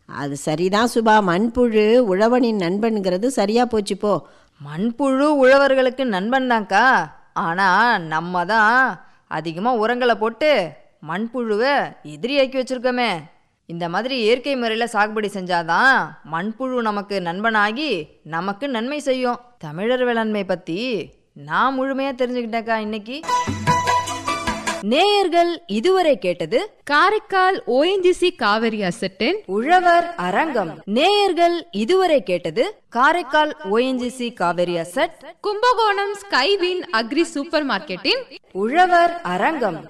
அது சரிதான் சுபா மண்புழு உழவனின் நண்பனுங்கிறது சரியா போச்சு போ மண்புழு உழவர்களுக்கு நண்பன் தான்க்கா ஆனால் நம்ம தான் அதிகமாக உரங்களை போட்டு மண்புழுவை எதிரியாக்கி வச்சிருக்கோமே இந்த மாதிரி இயற்கை முறையில் சாகுபடி செஞ்சாதான் மண்புழு நமக்கு நண்பனாகி நமக்கு நன்மை செய்யும் தமிழர் வேளாண்மை பற்றி நான் முழுமையாக தெரிஞ்சுக்கிட்டேக்கா இன்னைக்கு நேயர்கள் இதுவரை கேட்டது காரைக்கால் ஓஎன்ஜிசி காவிரி அசட்டின் உழவர் அரங்கம் நேயர்கள் இதுவரை கேட்டது Karaikal ONGC Cauvery asset Kumbakonam Skywin agri super மார்க்கெட்டின் உழவர் அரங்கம்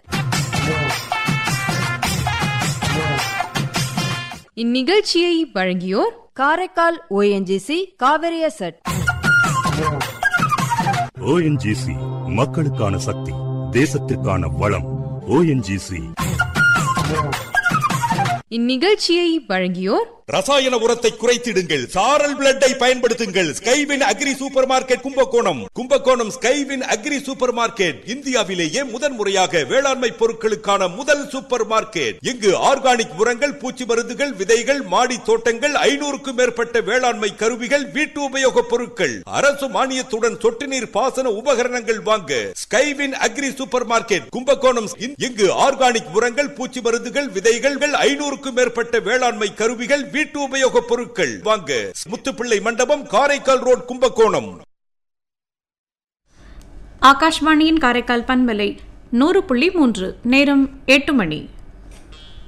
இந்நிகழ்ச்சியை வழங்கியோர் Karaikal ONGC Cauvery asset ONGC மக்களுக்கான சக்தி தேசத்திற்கான வளம் ஓஎன்ஜிசி இந்நிகழ்ச்சியை வழங்கியோர் ரசாயன உரத்தை குறைத்திடுங்கள் சாரல் பிளட்டை பயன்படுத்துங்கள் Skywin agri supermarket Kumbakonam Kumbakonam Skywin agri supermarket இந்தியாவிலேயே முதன் முறையாக வேளாண்மை பொருட்களுக்கான முதல் சூப்பர் மார்க்கெட் இங்கு ஆர்கானிக் உரங்கள் பூச்சி மருந்துகள் விதைகள் மாடி தோட்டங்கள் ஐநூறுக்கும் மேற்பட்ட வேளாண்மை கருவிகள் வீட்டு உபயோக பொருட்கள் அரசு மானியத்துடன் சொட்டு நீர் பாசன உபகரணங்கள் வாங்க Skywin agri supermarket Kumbakonam இங்கு ஆர்கானிக் உரங்கள் பூச்சி மருந்துகள் விதைகள் ஐநூறுக்கும் மேற்பட்ட வேளாண்மை கருவிகள் வீட்டு உபயோக பொருட்கள் வாங்க முத்துப்பிள்ளை மண்டபம் காரைக்கால் ரோட் கும்பகோணம் ஆகாஷ்வாணியின் காரைக்கால் பண்பலை நூறு புள்ளி மூன்று நேரம் எட்டு மணி